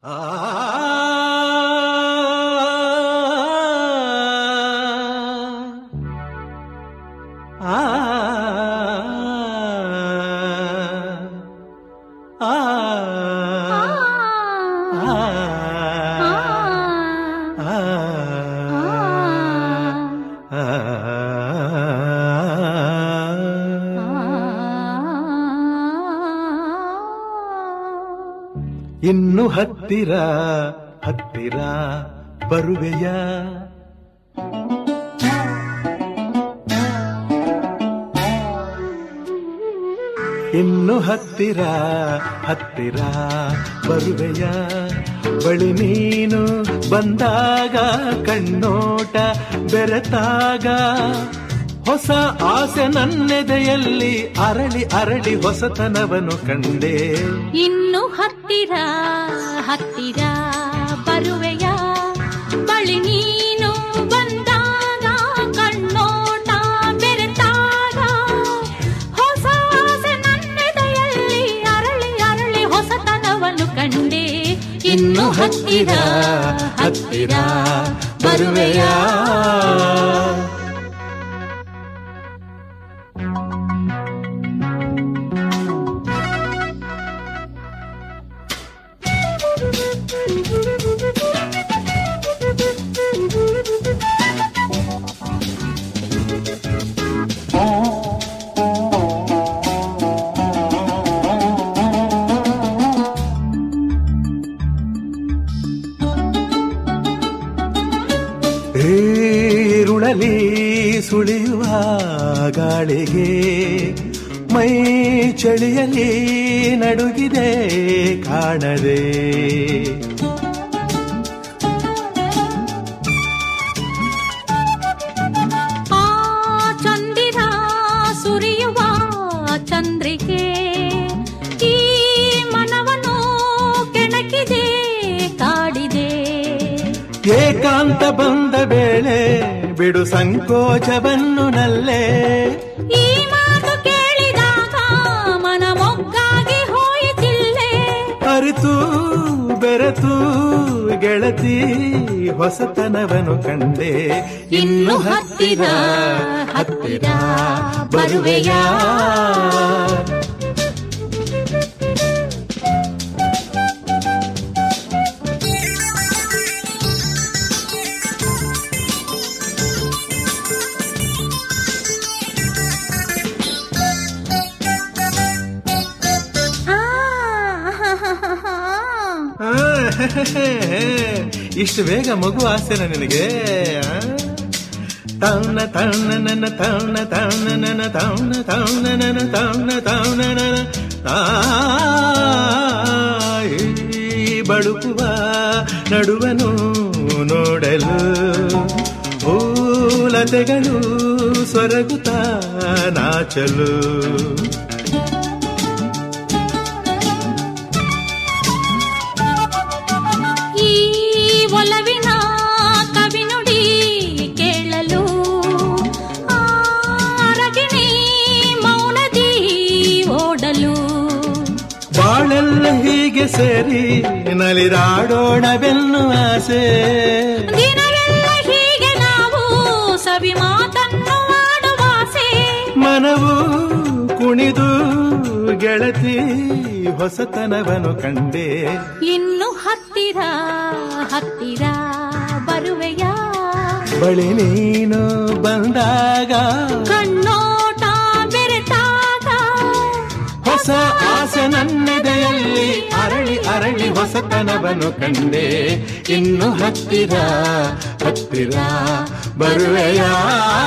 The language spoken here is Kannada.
ಇನ್ನು ಹತ್ತಿರ ಹತ್ತಿರ ಬರುವೆಯ ಇನ್ನು ಹತ್ತಿರ ಹತ್ತಿರ ಬರುವೆಯ ಬಳಿ ನೀನು ಬಂದಾಗ ಕಣ್ಣೋಟ ಬೆರೆತಾಗ ಹೊಸ ಆಸೆ ನನ್ನೆದೆಯಲ್ಲಿ ಅರಳಿ ಅರಳಿ ಹೊಸತನವನ್ನು ಕಂಡೆ ಇನ್ನು ಹತ್ತಿರ ಹತ್ತಿರ ಬರುವೆಯ ಬಳಿ ನೀನು ಬಂದಾಗ ಕಣ್ಣೋಟ ಬೆರೆತಾಗ ಹೊಸ ಆಸೆ ನನ್ನೆದೆಯಲ್ಲಿ ಅರಳಿ ಅರಳಿ ಹೊಸತನವನ್ನು ಕಂಡೆ ಇನ್ನು ಹತ್ತಿರ ಹತ್ತಿರ ಬರುವೆಯ ಈರುಳಲಿ ಸುಳಿಯುವ ಗಾಳಿಗೆ ಮೈ ಚಳಿಯಲಿ ನಡುಗಿದೆ ಕಾಣದೆ ಆ ಚಂದಿರ ಸುರಿಯುವ ಚಂದ್ರಿಕೆ ಈ ಮನವನ್ನು ಕೆಣಕಿದೆ ಕಾಡಿದೆ ಏಕಾಂತ ಬಂದ ವೇಳೆ ಬಿಡು ಸಂಕೋಚವನ್ನು ನಲ್ಲೇ ಈ ಮಾತು ಕೇಳಿದಾಗ ಮನ ಮೊಗ್ಗಾಗಿ ಹೋಯಿತಿಲ್ಲೇ ಅರಿತು ಬೆರೆತು ಗೆಳತಿ ಹೊಸತನವನ್ನು ಕಂಡೆ ಇನ್ನು ಹತ್ತಿರ ಹತ್ತಿರ ಬರುವೆಯ ಆ, ಆ, ಇಷ್ಟು ಬೇಗ ಮಗು ಆಸೆನ ನಿನಗೆ ಆ? ತೌನ ತೌನ ನನ್ನ ತೌನ ತೌನ ನನ್ನ ತೌನ ತೌನ ನನ್ನ ತೌನ ತೌನ ನನ್ನ ಆ, ಈ ಬಳುಕುವ ನಡುವನು ನೋಡಲು ಹೂಲತೆಗಳು ಸೊರಗುತ್ತ ನಾಚಲು ಈ ಒಲವಿನ ಕವಿನುಡಿ ಕೇಳಲು ಆ ಅರಗಿಣಿ ಮೌನದಿ ಓಡಲು ಬಾಳೆಲ್ಲ ಹೀಗೆ ಸೇರಿ ನಲಿದಾಡೋಣವೆನ್ನು ಆಸೆ ದಿನವೆಲ್ಲ ಹೀಗೆ ನಾವು ಸವಿ ಮಾತನ್ನು ಆಡುವಾಸೆ ಮನವು ಕುಣಿದು ಗೆಳತಿ ಹೊಸತನವನು ಕಂಡೆ ಇನ್ನು ಹತ್ತಿರ ಹತ್ತಿರ ಬರುವೆಯ ಬಳಿ ನೀನು ಬಂದಾಗ ಕಣ್ಣೋಟ ಬೆರೆತಾಗ ಹೊಸ ಆಸೆ ನನ್ನೆದೆಯಲ್ಲಿ ಅರಳಿ ಅರಳಿ ಹೊಸತನವನ್ನು ಕಂಡೆ ಇನ್ನು ಹತ್ತಿರ ಹತ್ತಿರ ಬರುವೆಯಾ